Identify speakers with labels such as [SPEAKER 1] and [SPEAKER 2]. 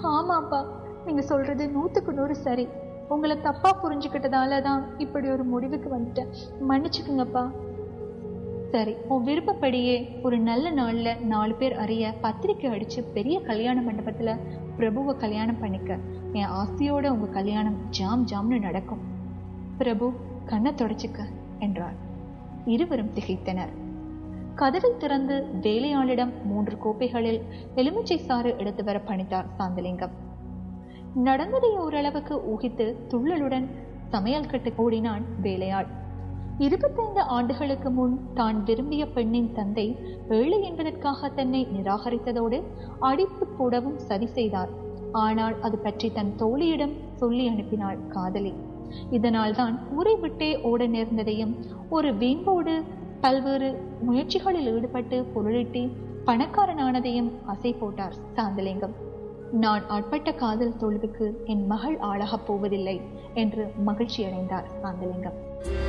[SPEAKER 1] ஆமாப்பா நீங்க சொல்றது நூத்துக்கு நூறு சரி உங்களை தப்பா புரிஞ்சுக்கிட்டதால தான் இப்படி ஒரு முடிவுக்கு வந்துட்டேன் மன்னிச்சுக்குங்கப்பா சரி உன் விருப்பப்படியே ஒரு நல்ல நாள்ல நாலு பேர் அறிய பத்திரிக்கை அடிச்சு பெரிய கல்யாண மண்டபத்துல பிரபுவை கல்யாணம் பண்ணிக்க என் ஆசையோட உங்க கல்யாணம் ஜாம் ஜாம்னு நடக்கும் பிரபு கண்ணை தொடச்சுக்க என்றார் இருவரும் திகைத்தனர் கதவை திறந்து வேலையாளிடம் மூன்று கோப்பைகளில் எலுமிச்சை சாறு எடுத்து வர பணித்தார் சாந்தலிங்கம் நடந்ததை ஓரளவுக்கு ஊகித்து துள்ளலுடன் சமையல் கட்டு ஓடினான் வேலையாள் இருபத்தைந்து ஆண்டுகளுக்கு முன் தான் விரும்பிய பெண்ணின் தந்தை ஏழை என்பதற்காக தன்னை நிராகரித்ததோடு அடித்து போடவும் சதி செய்தார் ஆனால் அது பற்றி தன் தோழியிடம் சொல்லி அனுப்பினாள் காதலி இதனால் தான் ஊரை விட்டே ஓட நேர்ந்ததையும் ஒரு வீம்போடு பல்வேறு முயற்சிகளில் ஈடுபட்டு பொருளிட்டு பணக்காரனானதையும் அசை போட்டார் சாந்தலிங்கம் நான் ஆட்பட்ட காதல் தோல்விக்கு என் மகள் ஆளாகப் போவதில்லை என்று மகிழ்ச்சி அடைந்தார் சாந்தலிங்கம்